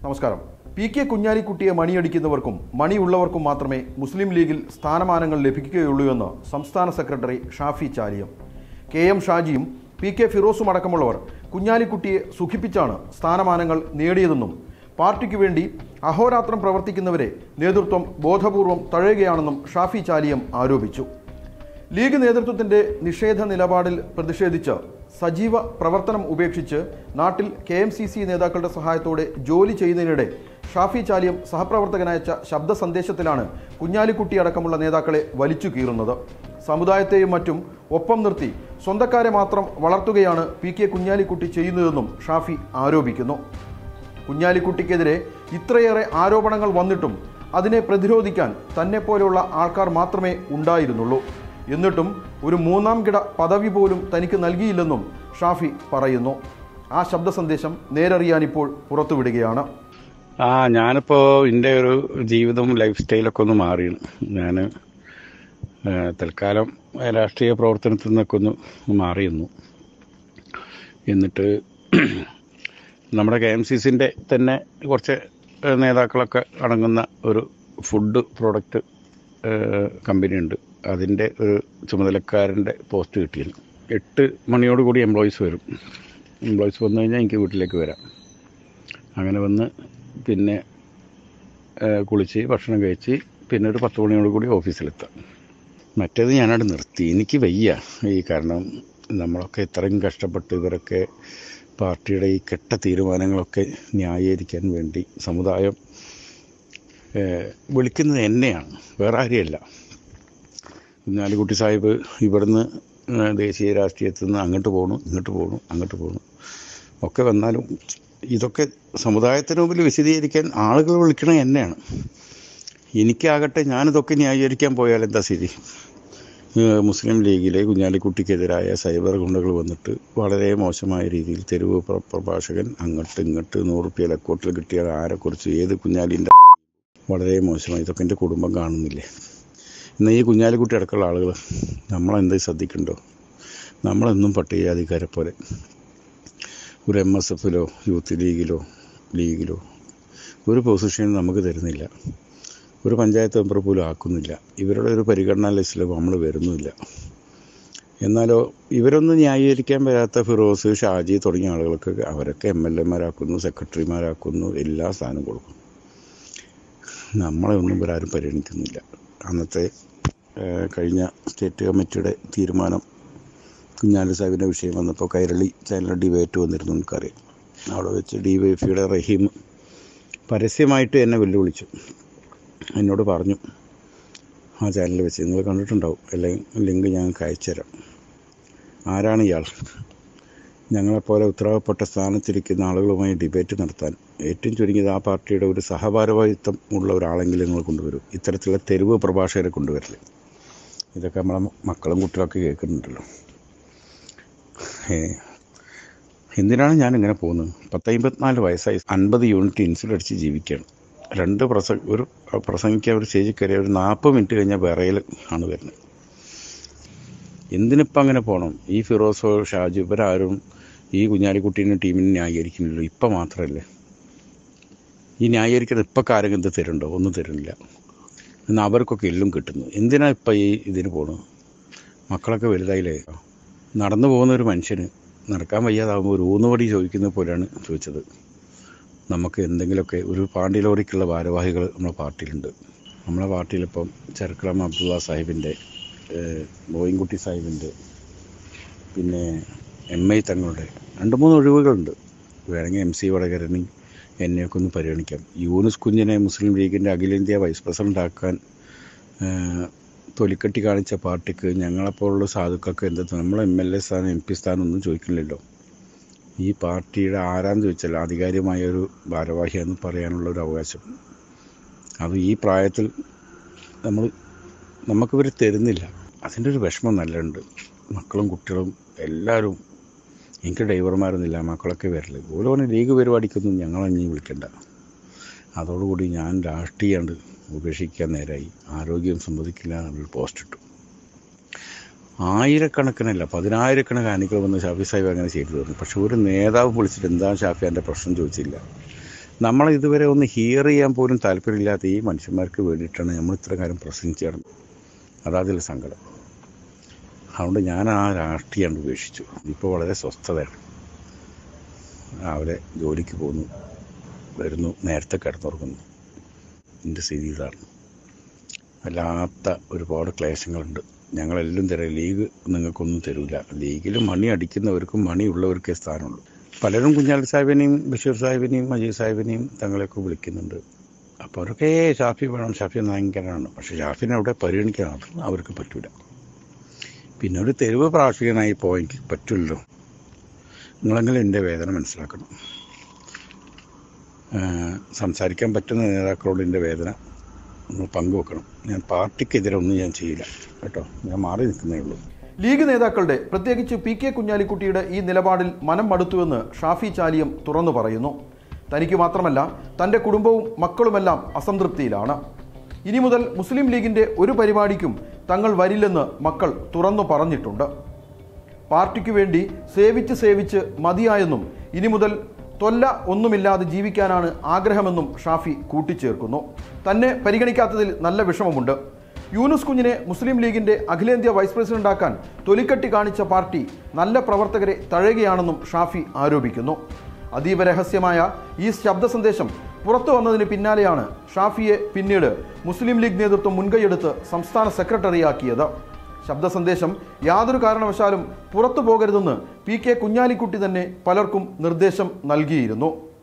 നമസ്കാരം P K കുഞ്ഞാലിക്കുട്ടിയെ മണിയടിക്കുന്നവർക്കും മണിയുള്ളവർക്കും മാത്രമേ മുസ്ലിം ലീഗിൽ സ്ഥാനമാനങ്ങൾ ലഭിക്കുകയുള്ളൂ എന്ന് സംസ്ഥാന secretary Shafi Chaliyam K M ഷാജിയും പി കെ ഫിറോസും അടക്കമുള്ളവർ കുഞ്ഞാലിക്കുട്ടിയെ സുഖിപ്പിച്ചാണ് സ്ഥാനമാനങ്ങൾ നേടിയതെന്നും പാർട്ടിക്ക് വേണ്ടി അഹോരാത്രം പ്രവർത്തിക്കുന്നവരെ നേതൃത്വം ബോധപൂർവം തഴയുകയാണെന്നും ഷാഫി ചാലിയം ആരോപിച്ചു ലീഗ് നേതൃത്വത്തിന്റെ നിഷേധ നിലപാടിൽ പ്രതിഷേധിച്ച് സജീവ പ്രവർത്തനം ഉപേക്ഷിച്ച് നാട്ടിൽ കെ എം സി സി നേതാക്കളുടെ സഹായത്തോടെ ജോലി ചെയ്യുന്നതിനിടെ ഷാഫി ചാലിയം സഹപ്രവർത്തകനയച്ച ശബ്ദ സന്ദേശത്തിലാണ് കുഞ്ഞാലിക്കുട്ടി അടക്കമുള്ള നേതാക്കളെ വലിച്ചു കീറുന്നത് സമുദായത്തെയും മറ്റും ഒപ്പം നിർത്തി സ്വന്തക്കാരെ മാത്രം വളർത്തുകയാണ് പി കെ കുഞ്ഞാലിക്കുട്ടി ചെയ്യുന്നതെന്നും ഷാഫി ആരോപിക്കുന്നു കുഞ്ഞാലിക്കുട്ടിക്കെതിരെ ഇത്രയേറെ ആരോപണങ്ങൾ വന്നിട്ടും അതിനെ പ്രതിരോധിക്കാൻ തന്നെ പോലെയുള്ള ആൾക്കാർ മാത്രമേ ഉണ്ടായിരുന്നുള്ളൂ എന്നിട്ടും ഒരു മൂന്നാം കിട പദവി പോലും തനിക്ക് നൽകിയില്ലെന്നും ഷാഫി പറയുന്നു ആ ശബ്ദ സന്ദേശം നേരറിയാൻ ഇപ്പോൾ പുറത്തുവിടുകയാണ് ആ ഞാനിപ്പോൾ എൻ്റെ ഒരു ജീവിതം ലൈഫ് സ്റ്റൈലൊക്കെ ഒന്ന് മാറിയാണ് ഞാൻ തൽക്കാലം രാഷ്ട്രീയ പ്രവർത്തനത്തിൽ നിന്നൊക്കെ ഒന്ന് മാറിയെന്നു എന്നിട്ട് നമ്മുടെ കെ എം സി സിൻ്റെ തന്നെ കുറച്ച് ഏഹ്, നേതാക്കളൊക്കെ അടങ്ങുന്ന ഒരു ഫുഡ് പ്രോഡക്റ്റ് കമ്പനി ഉണ്ട് അതിൻ്റെ ഒരു ചുമതലക്കാരൻ്റെ പോസ്റ്റ് കിട്ടിയിരുന്നു എട്ട് മണിയോടുകൂടി എംപ്ലോയീസ് വരും എംപ്ലോയീസ് വന്നു കഴിഞ്ഞാൽ എനിക്ക് വീട്ടിലേക്ക് വരാം അങ്ങനെ വന്ന് പിന്നെ ഏഹ്, കുളിച്ച് ഭക്ഷണം കഴിച്ച് പിന്നെ ഒരു പത്ത് മണിയോട് കൂടി ഓഫീസിലെത്താം മറ്റേത് ഞാനവിടെ നിർത്തി എനിക്ക് വയ്യ ഈ കാരണം നമ്മളൊക്കെ ഇത്രയും കഷ്ടപ്പെട്ട് ഇവരൊക്കെ പാർട്ടിയുടെ ഈ കെട്ട തീരുമാനങ്ങളൊക്കെ ന്യായീകരിക്കാൻ വേണ്ടി സമുദായം ഏഹ്, വിളിക്കുന്നത് എന്നെയാണ് വേറെ ആരെയല്ല കുഞ്ഞാലിക്കുട്ടി സാഹിബ് ഇവിടുന്ന് ഏഹ്, ദേശീയ രാഷ്ട്രീയത്തിൽ നിന്ന് അങ്ങോട്ട് പോകണു ഇങ്ങോട്ട് പോകണു അങ്ങോട്ട് പോകണു ഒക്കെ വന്നാലും ഇതൊക്കെ സമുദായത്തിന് മുമ്പിൽ വിശദീകരിക്കാൻ ആളുകൾ വിളിക്കണത് എന്നെയാണ് എനിക്കാകട്ടെ ഞാനിതൊക്കെ ന്യായീകരിക്കാൻ പോയാൽ എന്താ സ്ഥിതി ഏഹ് മുസ്ലിം ലീഗിലെ കുഞ്ഞാലിക്കുട്ടിക്കെതിരായ സൈബർ ഗുണ്ടകൾ വന്നിട്ട് വളരെ മോശമായ രീതിയിൽ തെരുവ് പ്ര- പ്രഭാഷകൻ അങ്ങോട്ട് ഇങ്ങോട്ട് നൂറുപ്യ ലക്കോട്ടിൽ കിട്ടിയാൽ ആരെക്കുറിച്ച് ഏത് കുഞ്ഞാലിൻ്റെ വളരെ മോശമായി ഇതൊക്കെ എൻ്റെ കുടുംബം കാണുന്നില്ലേ ഇന്ന് ഈ കുഞ്ഞാലിക്കുട്ടി അടക്കമുള്ള ആളുകൾ നമ്മളെന്ത് ശ്രദ്ധിക്കണ്ടോ നമ്മളെന്നും പട്ടികജാതിക്കാരെ പോലെ ഒരു എം എസ് എഫിലോ യൂത്ത് ലീഗിലോ ലീഗിലോ ഒരു പൊസിഷൻ നമുക്ക് തരുന്നില്ല ഒരു പഞ്ചായത്ത് മെമ്പർ പോലും ആക്കുന്നില്ല ഇവരുടെ ഒരു പരിഗണനാ ലിസ്റ്റിൽ നമ്മൾ വരുന്നുമില്ല എന്നാലോ ഇവരൊന്നും ന്യായീകരിക്കാൻ വരാത്ത ഫിറോസ് ഷാജി തുടങ്ങിയ ആളുകൾക്ക് അവരൊക്കെ എം എൽ എമാരാക്കുന്നു സെക്രട്ടറിമാരാക്കുന്നു എല്ലാ സ്ഥാനം കൊടുക്കും നമ്മളെ ഒന്നും ഇവരാരും പരിഗണിക്കുന്നില്ല അന്നത്തെ ഏഹ്, കഴിഞ്ഞ സ്റ്റേറ്റ് കമ്മിറ്റിയുടെ തീരുമാനം കുഞ്ഞാലി സാഹിബിൻ്റെ വിഷയം വന്നപ്പോൾ കൈരളി ചാനലിൽ ഡിബേറ്റ് വന്നിരുന്നു എനിക്കറിയാം അവിടെ വെച്ച് ഡി വൈ എഫിയുടെ റഹീം പരസ്യമായിട്ട് എന്നെ വെല്ലുവിളിച്ചു എന്നോട് പറഞ്ഞു ആ ചാനലിൽ വെച്ച് നിങ്ങൾ കണ്ടിട്ടുണ്ടാവും അല്ലെങ്കിൽ ലിങ്ക് ഞങ്ങൾക്ക് അയച്ചുതരാം ആരാണ് ഇയാൾ ഞങ്ങളെപ്പോലെ ഉത്തരവാദപ്പെട്ട സ്ഥാനത്തിരിക്കുന്ന ആളുകളുമായി ഡിബേറ്റ് നടത്താൻ ഏറ്റവും ചുരുങ്ങിയത് ആ പാർട്ടിയുടെ ഒരു സഹഭാരവാഹിത്വം ഉള്ള ഒരാളെങ്കിലും നിങ്ങൾ കൊണ്ടുവരും ഇത്തരത്തിലുള്ള തെരുവ് പ്രഭാഷകരെ കൊണ്ടുവരില്ല ഇതൊക്കെ നമ്മളെ മക്കളും കുട്ടികളൊക്കെ കേൾക്കുന്നുണ്ടല്ലോ ഏ, എന്തിനാണ് ഞാൻ ഇങ്ങനെ പോകുന്നത് പത്തമ്പത്തിനാല് വയസ്സായി അൻപത് യൂണിറ്റ് ഇൻസുലിൻ അടിച്ച് ജീവിക്കുകയാണ് രണ്ട് പ്രസ ഒരു പ്രസംഗിക്കാൻ ഒരു സ്റ്റേജിൽ കയറിയ ഒരു നാൽപ്പത് മിനിറ്റ് കഴിഞ്ഞാൽ വിറയൽ ആണ് വരുന്നത് എന്തിനിപ്പം അങ്ങനെ പോകണം ഈ ഫിറോസോ ഷാജു ഇവരാരും ഈ കുഞ്ഞാലിക്കുട്ടീനെ ടീമിനെ ന്യായീകരിക്കുന്നില്ലല്ലോ ഇപ്പം മാത്രമല്ലേ ഈ ന്യായീകരിക്കുന്നത് ഇപ്പം ആരെങ്കിലും ഇത് തരുന്നുണ്ടോ ഒന്നും തരുന്നില്ല എന്നാൽ അവർക്കൊക്കെ എല്ലാം കിട്ടുന്നു എന്തിനാ ഇപ്പം ഈ ഇതിന് പോണു മക്കളൊക്കെ വലുതായില്ലേ നടന്നു പോകുന്ന ഒരു മനുഷ്യന് നടക്കാൻ വയ്യാതാകുമ്പോൾ ഒരു ഊന്നുവടി ചോദിക്കുന്ന പോലെയാണ് ചോദിച്ചത് നമുക്ക് എന്തെങ്കിലുമൊക്കെ ഒരു പാണ്ടി ലോറിക്കുള്ള ഭാരവാഹികൾ നമ്മുടെ പാർട്ടിയിലുണ്ട് നമ്മുടെ പാർട്ടിയിലിപ്പം ചെറുക്കളം അബ്ദുള്ള സാഹിബിൻ്റെ ബോയിൻകുട്ടി സാഹിബിൻ്റെ പിന്നെ എം ഐ തങ്ങളുടെ രണ്ട് മൂന്ന് ഒഴിവുകളുണ്ട് വേണമെങ്കിൽ എം സി വടകരനി എന്നെയൊക്കെ ഒന്ന് പരിഗണിക്കാം യൂനുസ് കുഞ്ഞിനെ മുസ്ലിം ലീഗിൻ്റെ അഖിലേന്ത്യാ വൈസ് പ്രസിഡന്റ് ആക്കാൻ ഏഹ്, തൊലിക്കെട്ടി കാണിച്ച പാർട്ടിക്ക് ഞങ്ങളെപ്പോലുള്ള സാധുക്കൾക്ക് എന്ത് നമ്മൾ എം എൽ എ സ്ഥാനം എം പി സ്ഥാനം ഒന്നും ചോദിക്കുന്നില്ലല്ലോ ഈ പാർട്ടിയുടെ ആരാന്ന് ചോദിച്ചാൽ ആധികാരികമായ ഒരു ഭാരവാഹിയാന്ന് പറയാനുള്ള ഒരു അവകാശം അത് ഈ പ്രായത്തിൽ നമ്മൾ നമുക്കിവർ തരുന്നില്ല അതിൻ്റെ ഒരു വിഷമം നല്ലുണ്ട് മക്കളും കുട്ടികളും എല്ലാവരും എനിക്ക് ഡ്രൈവർമാരൊന്നുമില്ല മക്കളൊക്കെ വരല് ഓരോന്ന് ലീഗ് പരിപാടിക്കൊന്നും ഞങ്ങളഞ്ഞി വിളിക്കണ്ട അതോടുകൂടി ഞാൻ രാഷ്ട്രീയണ്ട് ഉപേക്ഷിക്കാൻ നേരായി ആരോഗ്യം സമ്മതിക്കില്ല എന്നൊരു പോസ്റ്റ് ഇട്ടു ആയിരക്കണക്കിനല്ല പതിനായിരക്കണക്കിന് അണികൾ വന്ന് ഷാഫി സാഹിബ് അങ്ങനെ ചെയ്തു തന്നു പക്ഷെ ഒരു നേതാവ് വിളിച്ചിട്ട് എന്താണ് ഷാഫി എൻ്റെ പ്രശ്നം ചോദിച്ചില്ല നമ്മളെ ഇതുവരെ ഒന്ന് ഹിയർ ചെയ്യാൻ പോലും താല്പര്യമില്ലാത്ത ഈ മനുഷ്യന്മാർക്ക് വേണ്ടിയിട്ടാണ് നമ്മൾ ഇത്ര കാര്യം പ്രസംഗിച്ചത് അതാതിൽ സങ്കടം അതുകൊണ്ട് ഞാൻ ആ രാഷ്ട്രീയം ഉപേക്ഷിച്ചു ഇപ്പോൾ വളരെ സ്വസ്ഥതയാണ് രാവിലെ ജോലിക്ക് പോകുന്നു വരുന്നു നേരത്തെ കിടന്നുറങ്ങുന്നു എൻ്റെ സ്ഥിതി ഇതാണ് വല്ലാത്ത ഒരുപാട് ക്ലേശങ്ങളുണ്ട് ഞങ്ങളെല്ലാം തരാം ലീഗ് നിങ്ങൾക്കൊന്നും തരില്ല ലീഗിൽ മണി അടിക്കുന്നവർക്കും മണിയുള്ളവർക്കേ സ്ഥാനമുള്ളൂ പലരും കുഞ്ഞാലി സാഹിബിനെയും ബഷീർ സാഹിബിനെയും മജീദ് സാഹിബിനെയും തങ്ങളെയൊക്കെ വിളിക്കുന്നുണ്ട് അപ്പോൾ അവരൊക്കെ "ഏയ് ഷാഫി വേണം ഷാഫി നായകനാണ് പക്ഷേ ഷാഫിനെ അവിടെ പരിഗണിക്കാൻ അവർക്ക് പറ്റൂല പിന്നെ ഒരു തെരുവ് പ്രാർത്ഥികനായി പോയെങ്കിൽ പറ്റില്ലല്ലോ നിങ്ങളെങ്കിലും എൻ്റെ വേദന മനസ്സിലാക്കണം ഏഹ് സംസാരിക്കാൻ പറ്റുന്ന നേതാക്കളോട് എൻ്റെ വേദന ഒന്ന് പങ്കുവെക്കണം ഞാൻ പാർട്ടിക്കെതിരെ ഒന്നും ഞാൻ ചെയ്യില്ല കേട്ടോ ഞാൻ മാറി നിൽക്കുന്നേ ഉള്ളൂ ലീഗ് നേതാക്കളുടെ പ്രത്യേകിച്ച് പി കെ കുഞ്ഞാലിക്കുട്ടിയുടെ ഈ നിലപാടിൽ മനം മടുത്തുവെന്ന് ഷാഫി ചാലിയം തുറന്നു പറയുന്നു തനിക്ക് മാത്രമല്ല തൻ്റെ കുടുംബവും മക്കളുമെല്ലാം അസംതൃപ്തിയിലാണ് ഇനി മുതൽ മുസ്ലിം ലീഗിൻ്റെ ഒരു പരിപാടിക്കും തങ്ങൾ വരില്ലെന്ന് മക്കൾ തുറന്നു പറഞ്ഞിട്ടുണ്ട് പാർട്ടിക്കു വേണ്ടി സേവിച്ച് സേവിച്ച് മതിയായെന്നും ഇനി മുതൽ തൊല്ല ഒന്നുമില്ലാതെ ജീവിക്കാനാണ് ആഗ്രഹമെന്നും ഷാഫി കൂട്ടിച്ചേർക്കുന്നു തന്നെ പരിഗണിക്കാത്തതിൽ നല്ല വിഷമമുണ്ട് യൂനുസ് കുഞ്ഞിനെ മുസ്ലിം ലീഗിന്റെ അഖിലേന്ത്യാ വൈസ് പ്രസിഡന്റാക്കാൻ തൊലിക്കട്ടി കാണിച്ച പാർട്ടി നല്ല പ്രവർത്തകരെ തഴയുകയാണെന്നും ഷാഫി ആരോപിക്കുന്നു അതീവ രഹസ്യമായ ഈ ശബ്ദ സന്ദേശം പുറത്തു വന്നതിന് പിന്നാലെയാണ് ഷാഫിയെ പിന്നീട് മുസ്ലിം ലീഗ് നേതൃത്വം മുൻകൈയെടുത്ത് സംസ്ഥാന സെക്രട്ടറിയാക്കിയത് ശബ്ദ സന്ദേശം യാതൊരു കാരണവശാലും പുറത്തു പോകരുതെന്ന് പി കെ കുഞ്ഞാലിക്കുട്ടി തന്നെ പലർക്കും നിർദ്ദേശം നൽകിയിരുന്നു